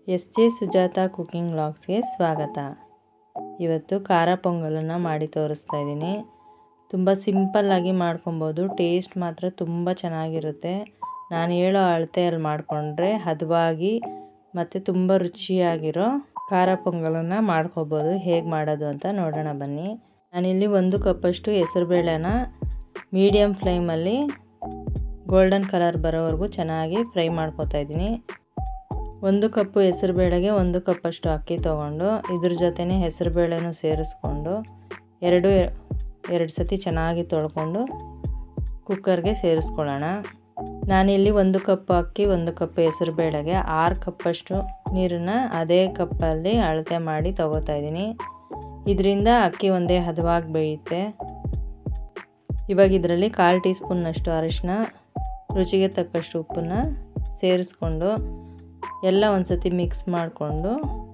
S J Sujatha cooking ವ್ಲಾಗ್ಸ್ಗೆ ಸ್ವಾಗತ ಇವತ್ತು ಖಾರ ಪೊಂಗಲನ್ನು ಮಾಡಿ ತೋರಿಸ್ತಾ ಇದ್ದೀನಿ ತುಂಬ ಸಿಂಪಲ್ಲಾಗಿ ಮಾಡ್ಕೊಬೋದು ಟೇಸ್ಟ್ ಮಾತ್ರ ತುಂಬ ಚೆನ್ನಾಗಿರುತ್ತೆ ನಾನು ಹೇಳೋ ಅಳತೆಯಲ್ಲಿ ಮಾಡಿಕೊಂಡ್ರೆ ಹದವಾಗಿ ಮತ್ತು ತುಂಬ ರುಚಿಯಾಗಿರೋ ಖಾರ ಪೊಂಗಲನ್ನು ಮಾಡ್ಕೊಬೋದು ಹೇಗೆ ಮಾಡೋದು ಅಂತ ನೋಡೋಣ ಬನ್ನಿ ನಾನಿಲ್ಲಿ ಒಂದು ಕಪ್ಪಷ್ಟು ಹೆಸರುಬೇಳೆನ ಮೀಡಿಯಮ್ ಫ್ಲೇಮಲ್ಲಿ ಗೋಲ್ಡನ್ ಕಲರ್ ಬರೋವರೆಗೂ ಚೆನ್ನಾಗಿ ಫ್ರೈ ಮಾಡ್ಕೊತಾ ಇದ್ದೀನಿ ಒಂದು ಕಪ್ಪು ಹೆಸರುಬೇಳೆಗೆ ಒಂದು ಕಪ್ಪಷ್ಟು ಅಕ್ಕಿ ತೊಗೊಂಡು ಇದ್ರ ಜೊತೆನೇ ಹೆಸರುಬೇಳೆನೂ ಸೇರಿಸ್ಕೊಂಡು ಎರಡು ಎರಡು ಸತಿ ಚೆನ್ನಾಗಿ ತೊಳ್ಕೊಂಡು ಕುಕ್ಕರ್ಗೆ ಸೇರಿಸ್ಕೊಳ್ಳೋಣ ನಾನಿಲ್ಲಿ ಒಂದು ಕಪ್ ಅಕ್ಕಿ ಒಂದು ಕಪ್ ಹೆಸರುಬೇಳೆಗೆ ಆರು ಕಪ್ಪಷ್ಟು ನೀರನ್ನು ಅದೇ ಕಪ್ಪಲ್ಲಿ ಅಳತೆ ಮಾಡಿ ತೊಗೋತಾ ಇದ್ದೀನಿ ಇದರಿಂದ ಅಕ್ಕಿ ಒಂದೇ ಹದವಾಗಿ ಬೇಯುತ್ತೆ ಇವಾಗ ಇದರಲ್ಲಿ ಕಾಲು ಟೀ ಸ್ಪೂನ್ನಷ್ಟು ಅರಿಶಿನ ರುಚಿಗೆ ತಕ್ಕಷ್ಟು ಉಪ್ಪನ್ನು ಸೇರಿಸ್ಕೊಂಡು ಎಲ್ಲ ಒಂದು ಸತಿ ಮಿಕ್ಸ್ ಮಾಡಿಕೊಂಡು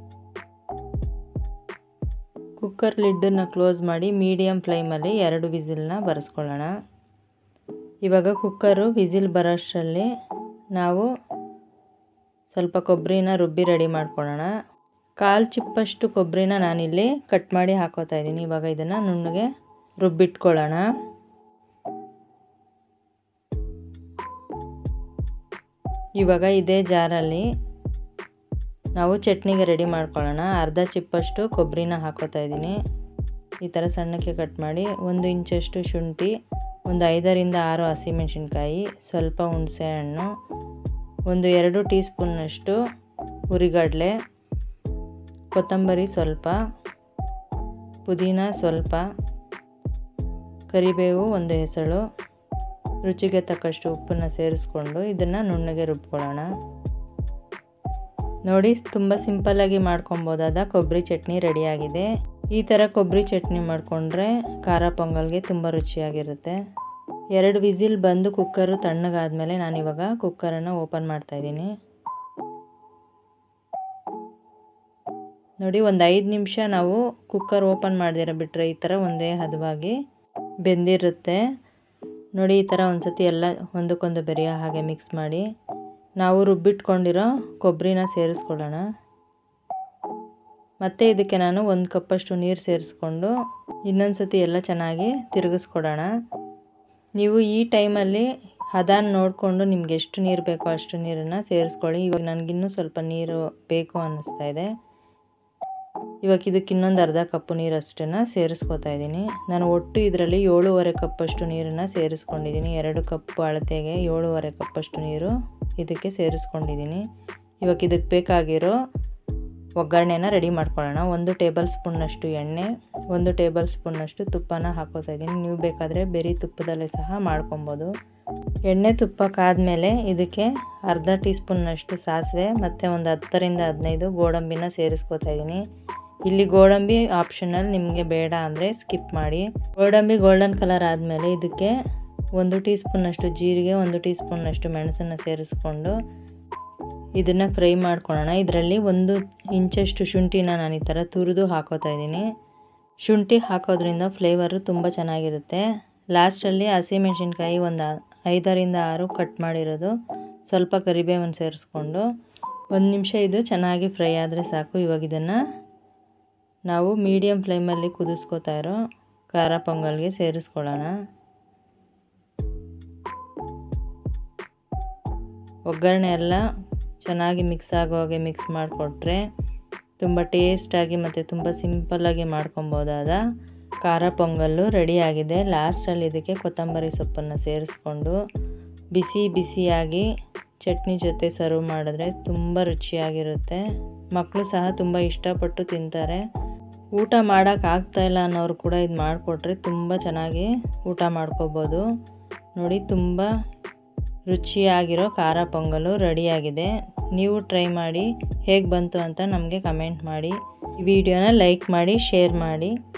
ಕುಕ್ಕರ್ ಲಿಡ್ಡನ್ನು ಕ್ಲೋಸ್ ಮಾಡಿ ಮೀಡಿಯಮ್ ಫ್ಲೇಮಲ್ಲಿ ಎರಡು ವಿಸಿಲ್ನ ಬರೆಸ್ಕೊಳ್ಳೋಣ ಇವಾಗ ಕುಕ್ಕರು ವಿಸಿಲ್ ಬರೋಷ್ಟರಲ್ಲಿ ನಾವು ಸ್ವಲ್ಪ ಕೊಬ್ಬರಿನ ರುಬ್ಬಿ ರೆಡಿ ಮಾಡ್ಕೊಳ್ಳೋಣ ಕಾಲು ಚಿಪ್ಪಷ್ಟು ಕೊಬ್ಬರಿನ ನಾನಿಲ್ಲಿ ಕಟ್ ಮಾಡಿ ಹಾಕೋತಾ ಇದ್ದೀನಿ ಇವಾಗ ಇದನ್ನು ನುಣ್ಣಗೆ ರುಬ್ಬಿಟ್ಕೊಳ್ಳೋಣ ಇವಾಗ ಇದೇ ಜಾರಲ್ಲಿ ನಾವು ಚಟ್ನಿಗೆ ರೆಡಿ ಮಾಡ್ಕೊಳ್ಳೋಣ ಅರ್ಧ ಚಿಪ್ಪಷ್ಟು ಕೊಬ್ಬರಿನ ಹಾಕೋತಾ ಇದ್ದೀನಿ ಈ ಥರ ಸಣ್ಣಕ್ಕೆ ಕಟ್ ಮಾಡಿ ಒಂದು ಇಂಚಷ್ಟು ಶುಂಠಿ ಒಂದು ಐದರಿಂದ ಆರು ಹಸಿಮೆಣಸಿನ್ಕಾಯಿ ಸ್ವಲ್ಪ ಹುಣಸೆ ಹಣ್ಣು ಒಂದು ಎರಡು ಟೀ ಸ್ಪೂನ್ನಷ್ಟು ಹುರಿಗಡಲೆ ಕೊತ್ತಂಬರಿ ಸ್ವಲ್ಪ ಪುದೀನ ಸ್ವಲ್ಪ ಕರಿಬೇವು ಒಂದು ಹೆಸಳು ರುಚಿಗೆ ತಕ್ಕಷ್ಟು ಉಪ್ಪನ್ನು ಸೇರಿಸ್ಕೊಂಡು ಇದನ್ನು ನುಣ್ಣಗೆ ರುಬ್ಕೊಳ್ಳೋಣ ನೋಡಿ ತುಂಬ ಸಿಂಪಲ್ಲಾಗಿ ಮಾಡ್ಕೊಬೋದಾದ ಕೊಬ್ಬರಿ ಚಟ್ನಿ ರೆಡಿಯಾಗಿದೆ ಈ ಥರ ಕೊಬ್ಬರಿ ಚಟ್ನಿ ಮಾಡಿಕೊಂಡ್ರೆ ಖಾರ ಪೊಂಗಲ್ಗೆ ತುಂಬ ರುಚಿಯಾಗಿರುತ್ತೆ ಎರಡು ವಿಸಿಲ್ ಬಂದು ಕುಕ್ಕರು ತಣ್ಣಗಾದ್ಮೇಲೆ ನಾನಿವಾಗ ಕುಕ್ಕರನ್ನು ಓಪನ್ ಮಾಡ್ತಾಯಿದ್ದೀನಿ ನೋಡಿ ಒಂದು ಐದು ನಿಮಿಷ ನಾವು ಕುಕ್ಕರ್ ಓಪನ್ ಮಾಡ್ದಿರ ಬಿಟ್ಟರೆ ಈ ಥರ ಒಂದೇ ಹದವಾಗಿ ಬೆಂದಿರುತ್ತೆ ನೋಡಿ ಈ ಥರ ಒಂದು ಸತಿ ಎಲ್ಲ ಒಂದಕ್ಕೊಂದು ಬೆರೆಯೋ ಹಾಗೆ ಮಿಕ್ಸ್ ಮಾಡಿ ನಾವು ರುಬ್ಬಿಟ್ಕೊಂಡಿರೋ ಕೊಬ್ಬರಿನ ಸೇರಿಸ್ಕೊಳ್ಳೋಣ ಮತ್ತು ಇದಕ್ಕೆ ನಾನು ಒಂದು ಕಪ್ಪಷ್ಟು ನೀರು ಸೇರಿಸ್ಕೊಂಡು ಇನ್ನೊಂದು ಸತಿ ಎಲ್ಲ ಚೆನ್ನಾಗಿ ತಿರುಗಿಸ್ಕೊಡೋಣ ನೀವು ಈ ಟೈಮಲ್ಲಿ ಹದಾನ ನೋಡಿಕೊಂಡು ನಿಮ್ಗೆ ಎಷ್ಟು ನೀರು ಬೇಕೋ ಅಷ್ಟು ನೀರನ್ನು ಸೇರಿಸ್ಕೊಳ್ಳಿ ಇವಾಗ ನನಗಿನ್ನೂ ಸ್ವಲ್ಪ ನೀರು ಬೇಕು ಅನ್ನಿಸ್ತಾ ಇದೆ ಇವಾಗ ಇದಕ್ಕೆ ಇನ್ನೊಂದು ಅರ್ಧ ಕಪ್ಪು ನೀರು ಅಷ್ಟನ್ನು ಸೇರಿಸ್ಕೊತಾ ಇದ್ದೀನಿ ನಾನು ಒಟ್ಟು ಇದರಲ್ಲಿ ಏಳುವರೆ ಕಪ್ಪಷ್ಟು ನೀರನ್ನು ಸೇರಿಸ್ಕೊಂಡಿದ್ದೀನಿ ಎರಡು ಕಪ್ ಅಳತೆಗೆ ಏಳುವರೆ ಕಪ್ಪಷ್ಟು ನೀರು ಇದಕ್ಕೆ ಸೇರಿಸ್ಕೊಂಡಿದ್ದೀನಿ ಇವಾಗ ಇದಕ್ಕೆ ಬೇಕಾಗಿರೋ ಒಗ್ಗರಣೆನ ರೆಡಿ ಮಾಡ್ಕೊಳ್ಳೋಣ ಒಂದು ಟೇಬಲ್ ಸ್ಪೂನ್ನಷ್ಟು ಎಣ್ಣೆ ಒಂದು ಟೇಬಲ್ ಸ್ಪೂನ್ನಷ್ಟು ತುಪ್ಪನ ಹಾಕೋತಾ ಇದ್ದೀನಿ ನೀವು ಬೇಕಾದರೆ ಬೇರೆ ತುಪ್ಪದಲ್ಲೇ ಸಹ ಮಾಡ್ಕೊಬೋದು ಎಣ್ಣೆ ತುಪ್ಪ ಕಾದ್ಮೇಲೆ ಇದಕ್ಕೆ ಅರ್ಧ ಟೀ ಸ್ಪೂನ್ನಷ್ಟು ಸಾಸಿವೆ ಮತ್ತು ಒಂದು ಹತ್ತರಿಂದ ಹದಿನೈದು ಗೋಡಂಬಿನ ಸೇರಿಸ್ಕೊತಾ ಇದ್ದೀನಿ ಇಲ್ಲಿ ಗೋಡಂಬಿ ಆಪ್ಷನಲ್ ನಿಮಗೆ ಬೇಡ ಅಂದರೆ ಸ್ಕಿಪ್ ಮಾಡಿ ಗೋಡಂಬಿ ಗೋಲ್ಡನ್ ಕಲರ್ ಆದಮೇಲೆ ಇದಕ್ಕೆ ಒಂದು ಟೀ ಸ್ಪೂನ್ನಷ್ಟು ಜೀರಿಗೆ ಒಂದು ಟೀ ಸ್ಪೂನ್ನಷ್ಟು ಮೆಣಸನ್ನು ಸೇರಿಸ್ಕೊಂಡು ಇದನ್ನು ಫ್ರೈ ಮಾಡ್ಕೊಳ್ಳೋಣ ಇದರಲ್ಲಿ ಒಂದು ಇಂಚಷ್ಟು ಶುಂಠಿನ ನಾನು ಈ ಥರ ತುರಿದು ಹಾಕೋತಾ ಇದ್ದೀನಿ ಶುಂಠಿ ಹಾಕೋದ್ರಿಂದ ಫ್ಲೇವರು ತುಂಬ ಚೆನ್ನಾಗಿರುತ್ತೆ ಲಾಸ್ಟಲ್ಲಿ ಹಸಿಮೆಣ್ಸಿನ್ಕಾಯಿ ಒಂದು ಐದರಿಂದ ಆರು ಕಟ್ ಮಾಡಿರೋದು ಸ್ವಲ್ಪ ಕರಿಬೇವನ್ನು ಸೇರಿಸ್ಕೊಂಡು ಒಂದು ನಿಮಿಷ ಇದು ಚೆನ್ನಾಗಿ ಫ್ರೈ ಆದರೆ ಸಾಕು ಇವಾಗ ಇದನ್ನು ನಾವು ಮೀಡಿಯಮ್ ಫ್ಲೇಮಲ್ಲಿ ಕುದಿಸ್ಕೋತಾ ಇರೋ ಖಾರ ಪೊಂಗಲ್ಗೆ ಸೇರಿಸ್ಕೊಳ್ಳೋಣ ಒಗ್ಗರಣೆ ಎಲ್ಲ ಚೆನ್ನಾಗಿ ಮಿಕ್ಸ್ ಆಗೋ ಹಾಗೆ ಮಿಕ್ಸ್ ಮಾಡಿಕೊಟ್ರೆ ತುಂಬ ಟೇಸ್ಟಾಗಿ ಮತ್ತು ತುಂಬ ಸಿಂಪಲ್ಲಾಗಿ ಮಾಡ್ಕೊಬೋದಾದ ಖಾರ ಪೊಂಗಲ್ಲು ರೆಡಿಯಾಗಿದೆ ಲಾಸ್ಟಲ್ಲಿ ಇದಕ್ಕೆ ಕೊತ್ತಂಬರಿ ಸೊಪ್ಪನ್ನು ಸೇರಿಸ್ಕೊಂಡು ಬಿಸಿ ಬಿಸಿಯಾಗಿ ಚಟ್ನಿ ಜೊತೆ ಸರ್ವ್ ಮಾಡಿದ್ರೆ ತುಂಬ ರುಚಿಯಾಗಿರುತ್ತೆ ಮಕ್ಕಳು ಸಹ ತುಂಬ ಇಷ್ಟಪಟ್ಟು ತಿಂತಾರೆ ಊಟ ಮಾಡೋಕ್ಕಾಗ್ತಾಯಿಲ್ಲ ಅನ್ನೋರು ಕೂಡ ಇದು ಮಾಡಿಕೊಟ್ರೆ ತುಂಬ ಚೆನ್ನಾಗಿ ಊಟ ಮಾಡ್ಕೋಬೋದು ನೋಡಿ ತುಂಬ ರುಚಿಯಾಗಿರೋ ಖಾರ ಪೊಂಗಲು ರೆಡಿಯಾಗಿದೆ ನೀವು ಟ್ರೈ ಮಾಡಿ ಹೇಗೆ ಬಂತು ಅಂತ ನಮಗೆ ಕಮೆಂಟ್ ಮಾಡಿ ಈ ವಿಡಿಯೋನ ಲೈಕ್ ಮಾಡಿ ಶೇರ್ ಮಾಡಿ